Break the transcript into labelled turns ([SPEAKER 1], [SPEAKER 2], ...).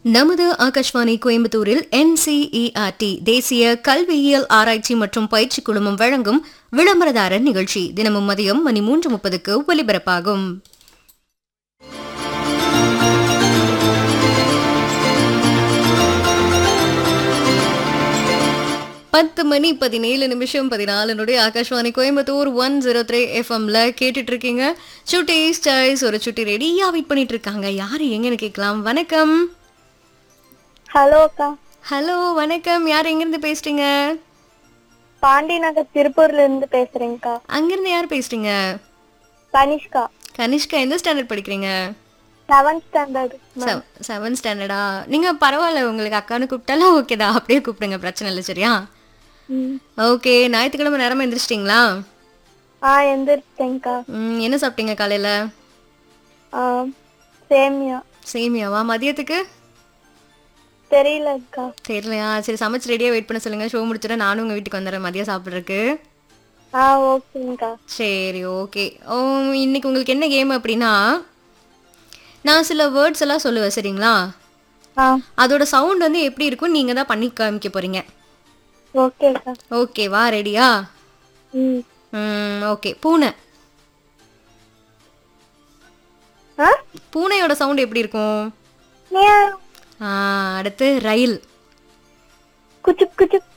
[SPEAKER 1] நமது ஆகாஷ்வாணி கோயம்புத்தூரில் என்சிஇஆர்டி தேசிய கல்வியியல் ஆராய்ச்சி மற்றும் பயிற்சி குழுமம் வழங்கும் விளம்பரதாரர் நிகழ்ச்சி தினமும் மதியம் மணி மூன்று முப்பதுக்கு ஒலிபரப்பாகும் பத்து மணி பதினேழு நிமிஷம் பதினாலு நொடி Akashvani Coimbatore one zero three எஃப்எம்ல கேட்டுட்டு இருக்கீங்க சுட்டி ஸ்டாய்ஸ் ஒரு சுட்டி ரெடியா வெயிட் பண்ணிட்டு இருக்காங்க யாரு எங்கன்னு கேட்கலாம் வணக்கம்
[SPEAKER 2] ஹலோ அக்கா
[SPEAKER 1] ஹலோ வணக்கம் யார் எங்கிருந்து பேசுறீங்க
[SPEAKER 2] பாண்டி நகர் திருப்பூர்ல இருந்து பேசுறேங்கக்கா
[SPEAKER 1] அங்கிருந்து யார் பேசுறீங்க
[SPEAKER 2] கனிஷ்கா
[SPEAKER 1] கனிஷ்கா எந்த ஸ்டாண்டர்ட் படிக்கிறீங்க
[SPEAKER 2] செவன்த் ஸ்டாண்டர்ட்
[SPEAKER 1] செவன்த் ஸ்டாண்டர்டா நீங்க பரவாயில்ல உங்களுக்கு அக்கான்னு கூப்பிட்டாலும் ஓகே தான் அப்படியே கூப்பிடுங்க பிரச்சனை இல்லை சரியா ஓகே ஞாயிற்றுக்கிழமை நேரமா எந்திரிச்சிட்டிங்களா
[SPEAKER 2] ஆ எந்திரிச்சேங்கக்கா
[SPEAKER 1] ம், என்ன சாப்பிட்டீங்க காலையில
[SPEAKER 2] ஆ சேமியா
[SPEAKER 1] சேமியாவா மதியத்துக்கு
[SPEAKER 2] தெரியலக்கா
[SPEAKER 1] தெரியலையா சரி சமைச்சு ரெடியாக வெயிட் பண்ண சொல்லுங்க ஷோ முடிச்சிட நானும் உங்கள் வீட்டுக்கு வந்துடுறேன் மதியம் சாப்பிட்றதுக்கு
[SPEAKER 2] ஆ ஓகேங்கக்கா
[SPEAKER 1] சரி ஓகே இன்னைக்கு உங்களுக்கு என்ன கேம் அப்படின்னா நான் சில வேர்ட்ஸ் எல்லாம் சொல்லுவேன் சரிங்களா
[SPEAKER 2] ஆ
[SPEAKER 1] அதோட சவுண்ட் வந்து எப்படி இருக்கும் நீங்கள் தான் பண்ணி காமிக்க போறீங்க
[SPEAKER 2] ஓகேக்கா
[SPEAKER 1] ஓகேவா ரெடியா
[SPEAKER 2] ம்
[SPEAKER 1] ம் ஓகே பூனை
[SPEAKER 2] ஆ
[SPEAKER 1] பூனையோட சவுண்ட் எப்படி இருக்கும்
[SPEAKER 2] மியாவ்.
[SPEAKER 1] ஆ, அடுத்து ரயில்
[SPEAKER 2] குச்சுப் குச்சுப்